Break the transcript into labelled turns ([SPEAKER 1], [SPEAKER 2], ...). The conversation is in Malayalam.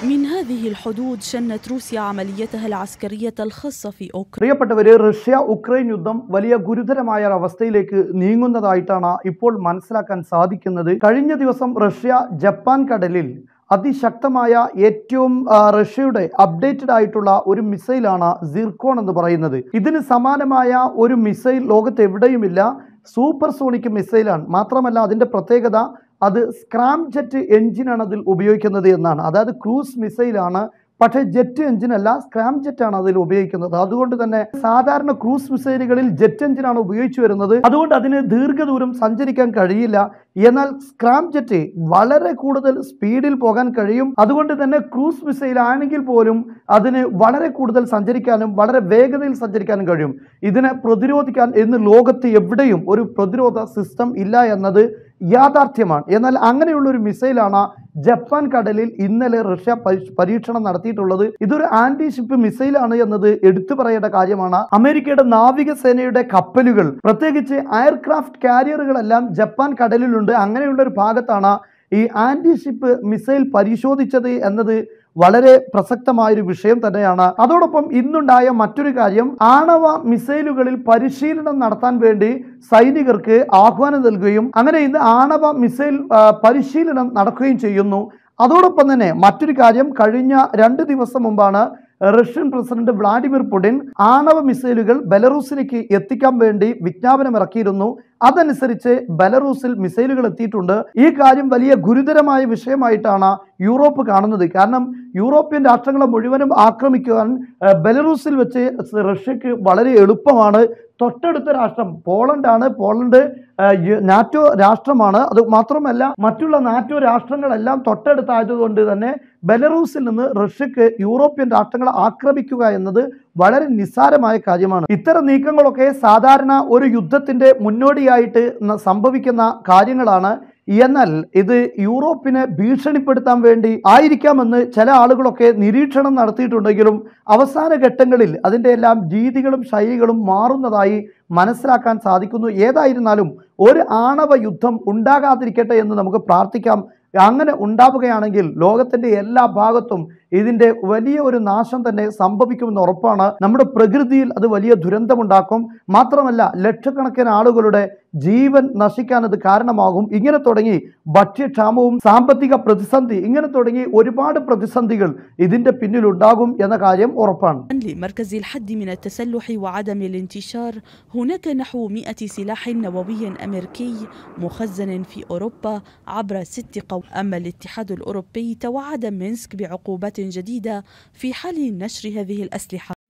[SPEAKER 1] من هذه الحدود شنت روسيا عمليتها العسكرية الخاصة في أوكرانيا
[SPEAKER 2] പ്രിയപ്പെട്ടവര് റഷ്യ ഉക്രൈൻ യുദ്ധം വലിയ ഗുരുതരമായ ഒരു അവസ്ഥയിലേക്ക് നീങ്ങുന്നതായിട്ടാണ് ഇപ്പോൾ മനസ്സിലാക്കാൻ സാധിക്കുന്നത് കഴിഞ്ഞ ദിവസം റഷ്യ ജപ്പാൻ കടലിൽ അതിശക്തമായ ഏറ്റവും ആ, റഷ്യയുടെ അപ്ഡേറ്റഡ് ആയിട്ടുള്ള ഒരു മിസൈലാണ് സിർക്കോൺ എന്ന് പറയുന്നത് ഇതിന് സമാനമായ ഒരു മിസൈൽ ലോകത്ത് എവിടെയുമില്ല സൂപ്പർ സോണിക് മിസൈലാണ് മാത്രമല്ല അതിൻ്റെ പ്രത്യേകത അത് സ്ക്രാം ജെറ്റ് എഞ്ചിനാണ് അതിൽ ഉപയോഗിക്കുന്നത് എന്നാണ് അതായത് ക്രൂസ് മിസൈലാണ് പക്ഷേ ജെറ്റ് എഞ്ചിൻ അല്ല സ്ക്രാം ജെറ്റ് ആണ് അതിൽ ഉപയോഗിക്കുന്നത് അതുകൊണ്ട് തന്നെ സാധാരണ ക്രൂസ് മിസൈലുകളിൽ ജെറ്റ് എഞ്ചിനാണ് ഉപയോഗിച്ചു വരുന്നത് അതുകൊണ്ട് അതിന് ദീർഘദൂരം സഞ്ചരിക്കാൻ കഴിയില്ല എന്നാൽ സ്ക്രാം ജെറ്റ് വളരെ കൂടുതൽ സ്പീഡിൽ പോകാൻ കഴിയും അതുകൊണ്ട് തന്നെ ക്രൂസ് മിസൈൽ ആണെങ്കിൽ പോലും അതിന് വളരെ കൂടുതൽ സഞ്ചരിക്കാനും വളരെ വേഗതയിൽ സഞ്ചരിക്കാനും കഴിയും ഇതിനെ പ്രതിരോധിക്കാൻ ഇന്ന് ലോകത്ത് എവിടെയും ഒരു പ്രതിരോധ സിസ്റ്റം ഇല്ല എന്നത് യാഥാർത്ഥ്യമാണ് എന്നാൽ അങ്ങനെയുള്ള ഒരു മിസൈലാണ് ജപ്പാൻ കടലിൽ ഇന്നലെ റഷ്യ പരീ- പരീക്ഷണം നടത്തിയിട്ടുള്ളത് ഇതൊരു ആന്റി ഷിപ്പ് മിസൈലാണ് എന്നത് എടുത്തു പറയേണ്ട കാര്യമാണ് അമേരിക്കയുടെ നാവികസേനയുടെ കപ്പലുകൾ പ്രത്യേകിച്ച് എയർക്രാഫ്റ്റ് കാരിയറുകളെല്ലാം ജപ്പാൻ കടലിലുണ്ട് അങ്ങനെയുള്ള ഒരു ഭാഗത്താണ് ഈ ആന്റി ഷിപ്പ് മിസൈൽ പരിശോധിച്ചത് എന്നത് വളരെ പ്രസക്തമായൊരു വിഷയം തന്നെയാണ് അതോടൊപ്പം ഇന്നുണ്ടായ മറ്റൊരു കാര്യം ആണവ മിസൈലുകളിൽ പരിശീലനം നടത്താൻ വേണ്ടി സൈനികർക്ക് ആഹ്വാനം നൽകുകയും അങ്ങനെ ഇന്ന് ആണവ മിസൈൽ ആ, പരിശീലനം നടക്കുകയും ചെയ്യുന്നു അതോടൊപ്പം തന്നെ മറ്റൊരു കാര്യം കഴിഞ്ഞ രണ്ട് ദിവസം മുമ്പാണ് റഷ്യൻ പ്രസിഡന്റ് വ്ളാഡിമിർ പുടിൻ ആണവ മിസൈലുകൾ ബെലറൂസിലേക്ക് എത്തിക്കാൻ വേണ്ടി വിജ്ഞാപനം ഇറക്കിയിരുന്നു അതനുസരിച്ച് ബെലറൂസിൽ മിസൈലുകൾ എത്തിയിട്ടുണ്ട് ഈ കാര്യം വലിയ ഗുരുതരമായ വിഷയമായിട്ടാണ് യൂറോപ്പ് കാണുന്നത് കാരണം യൂറോപ്യൻ രാഷ്ട്രങ്ങളെ മുഴുവനും ആക്രമിക്കുവാൻ ഏഹ്, ബെലറൂസിൽ വെച്ച് റഷ്യക്ക് വളരെ എളുപ്പമാണ് തൊട്ടടുത്ത രാഷ്ട്രം പോളണ്ടാണ് പോളണ്ട് ഏഹ്, യു- നാറ്റോ രാഷ്ട്രമാണ് അത് മാത്രമല്ല മറ്റുള്ള നാറ്റോ രാഷ്ട്രങ്ങളെല്ലാം തൊട്ടടുത്തായതുകൊണ്ട് തന്നെ ബെലറൂസിൽ നിന്ന് റഷ്യക്ക് യൂറോപ്യൻ രാഷ്ട്രങ്ങളെ ആക്രമിക്കുക എന്നത് വളരെ നിസ്സാരമായ കാര്യമാണ് ഇത്തരം നീക്കങ്ങളൊക്കെ സാധാരണ ഒരു യുദ്ധത്തിന്റെ മുന്നോടിയായിട്ട് ന- സംഭവിക്കുന്ന കാര്യങ്ങളാണ് എന്നാൽ ഇത് യൂറോപ്പിനെ ഭീഷണിപ്പെടുത്താൻ വേണ്ടി ആയിരിക്കാമെന്ന് ചില ആളുകളൊക്കെ നിരീക്ഷണം നടത്തിയിട്ടുണ്ടെങ്കിലും അവസാന ഘട്ടങ്ങളിൽ അതിൻ്റെ എല്ലാം രീതികളും ശൈലികളും മാറുന്നതായി മനസ്സിലാക്കാൻ സാധിക്കുന്നു ഏതായിരുന്നാലും ഒരു ആണവ യുദ്ധം ഉണ്ടാകാതിരിക്കട്ടെ എന്ന് നമുക്ക് പ്രാർത്ഥിക്കാം അങ്ങനെ ഉണ്ടാവുകയാണെങ്കിൽ ലോകത്തിന്റെ എല്ലാ ഭാഗത്തും ഇതിന്റെ വലിയ ഒരു നാശം തന്നെ സംഭവിക്കുമെന്ന് ഉറപ്പാണ് നമ്മുടെ പ്രകൃതിയിൽ അത് വലിയ ദുരന്തമുണ്ടാക്കും മാത്രമല്ല ലക്ഷക്കണക്കിന് ആളുകളുടെ ജീവൻ നശിക്കാൻ അത് കാരണമാകും ഇങ്ങനെ തുടങ്ങി ഭക്ഷ്യക്ഷാമവും സാമ്പത്തിക പ്രതിസന്ധി ഇങ്ങനെ തുടങ്ങി ഒരുപാട് പ്രതിസന്ധികൾ ഇതിന്റെ പിന്നിലുണ്ടാകും എന്ന കാര്യം ഉറപ്പാണ്
[SPEAKER 1] لمركز الحد من التسلح وعدم الانتشار هناك نحو 100 سلاح نووي أمريكي مخزن في أوروبا عبر ست قو أما الاتحاد الأوروبي توعد مينسك بعقوبات جديدة في حال نشر هذه الأسلحة